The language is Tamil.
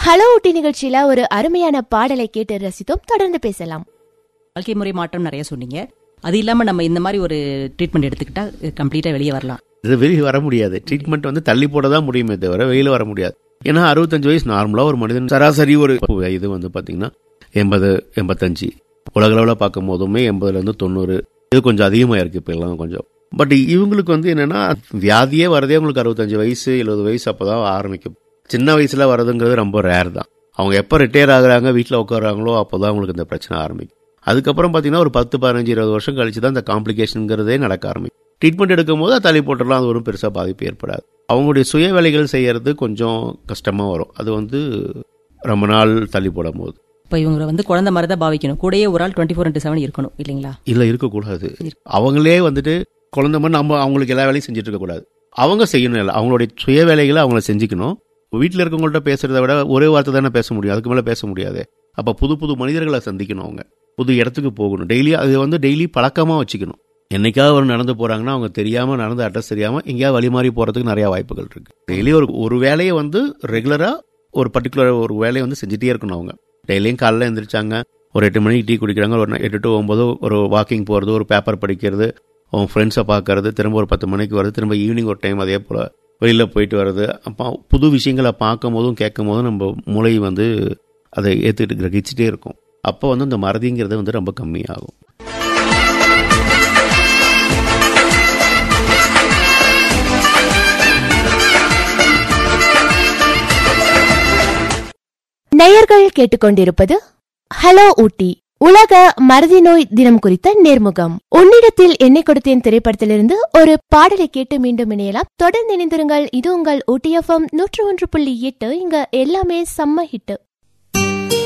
ஹலோ ஊட்டி நிகழ்ச்சியில ஒரு அருமையான பாடலை கேட்டு ரசித்தோம் தொடர்ந்து பேசலாம் வாழ்க்கை முறை மாற்றம் நிறைய சொன்னீங்க அது இல்லாம நம்ம இந்த மாதிரி ஒரு ட்ரீட்மெண்ட் எடுத்துக்கிட்டா கம்ப்ளீட்டா வெளியே வரலாம் இது வெளியே வர முடியாது ட்ரீட்மெண்ட் வந்து தள்ளி போட தான் முடியுமே தவிர வெளியில் வர முடியாது ஏன்னா அறுபத்தஞ்சு வயசு நார்மலாக ஒரு மனிதன் சராசரி ஒரு இது வந்து பார்த்தீங்கன்னா எண்பது எண்பத்தஞ்சு உலக அளவில் பார்க்கும் போதுமே எண்பதுலேருந்து தொண்ணூறு இது கொஞ்சம் அதிகமாக இருக்குது இப்போ எல்லாம் கொஞ்சம் பட் இவங்களுக்கு வந்து என்னென்னா வியாதியே வரதே உங்களுக்கு அறுபத்தஞ்சு வயசு எழுபது வயசு அப்போ தான் ஆரம்பிக்கும் சின்ன வயசில் வரதுங்கிறது ரொம்ப ரேர் தான் அவங்க எப்போ ரிட்டையர் ஆகுறாங்க வீட்டில் உட்காராங்களோ அப்போ தான் அவங்களுக்கு இந்த பிரச்சனை ஆரம்பிக்கும் அதுக்கப்புறம் பார்த்தீங்கன்னா ஒரு பத்து பதினஞ்சு இருபது வருஷம் கழிச்சு தான் இந்த காம்ப்ளிகேஷனுங்கிறதே நடக்க ஆரம்பிக்கும் ட்ரீட்மெண்ட் எடுக்கும் போது தள்ளி போட்டுடலாம் அது ஒன்றும் பெருசாக பாதிப்பு ஏற்படாது அவங்களுடைய சுய வேலைகள் செய்யறது கொஞ்சம் கஷ்டமாக வரும் அது வந்து ரொம்ப நாள் தள்ளி போடும் போது இப்போ இவங்களை வந்து குழந்தை மாதிரி தான் பாவிக்கணும் கூடயே ஒரு ஆள் டுவெண்ட்டி ஃபோர் இன்ட்டு செவன் இருக்கணும் இல்லைங்களா இல்லை இருக்கக்கூடாது அவங்களே வந்துட்டு குழந்தை மாதிரி நம்ம அவங்களுக்கு எல்லா வேலையும் செஞ்சுட்டு இருக்கக்கூடாது அவங்க செய்யணும் இல்லை அவங்களுடைய சுய வேலைகளை அவங்கள செஞ்சுக்கணும் வீட்டில் இருக்கவங்கள்ட்ட பேசுறதை விட ஒரே வார்த்தை தானே பேச முடியும் அதுக்கு மேலே பேச முடியாது அப்போ புது புது மனிதர்களை சந்திக்கணும் அவங்க புது இடத்துக்கு போகணும் டெய்லி அது வந்து டெய்லி பழக்கமாக வச்சுக்கணும் என்னைக்காவது ஒரு நடந்து போகிறாங்கன்னா அவங்க தெரியாமல் நடந்து அட்ரஸ் தெரியாமல் எங்கேயாவது வழி மாறி போகிறதுக்கு நிறையா வாய்ப்புகள் இருக்குது டெய்லி ஒரு ஒரு வேலையை வந்து ரெகுலராக ஒரு பர்டிகுலர் ஒரு வேலையை வந்து செஞ்சுட்டே இருக்கணும் அவங்க டெய்லியும் காலைல எழுந்திரிச்சாங்க ஒரு எட்டு மணிக்கு டீ குடிக்கிறாங்க ஒரு எட்டு டு ஒம்பது ஒரு வாக்கிங் போகிறது ஒரு பேப்பர் படிக்கிறது அவங்க ஃப்ரெண்ட்ஸை பார்க்கறது திரும்ப ஒரு பத்து மணிக்கு வருது திரும்ப ஈவினிங் ஒரு டைம் அதே போல் வெளியில் போயிட்டு வர்றது அப்போ புது விஷயங்களை பார்க்கும் போதும் கேட்கும் போதும் நம்ம மூளை வந்து அதை ஏற்றுக்கிட்டு கிரகிச்சிட்டே இருக்கும் அப்போ வந்து இந்த மறதிங்கிறது வந்து ரொம்ப கம்மியாகும் நேயர்கள் கேட்டுக்கொண்டிருப்பது ஹலோ ஊட்டி உலக மறதி நோய் தினம் குறித்த நேர்முகம் உன்னிடத்தில் என்னை கொடுத்தேன் திரைப்படத்திலிருந்து ஒரு பாடலை கேட்டு மீண்டும் இணையலாம் தொடர்ந்து இணைந்திருங்கள் இது உங்கள் ஊட்டி எஃப்எம் நூற்று ஒன்று புள்ளி எட்டு இங்க எல்லாமே செம்ம ஹிட்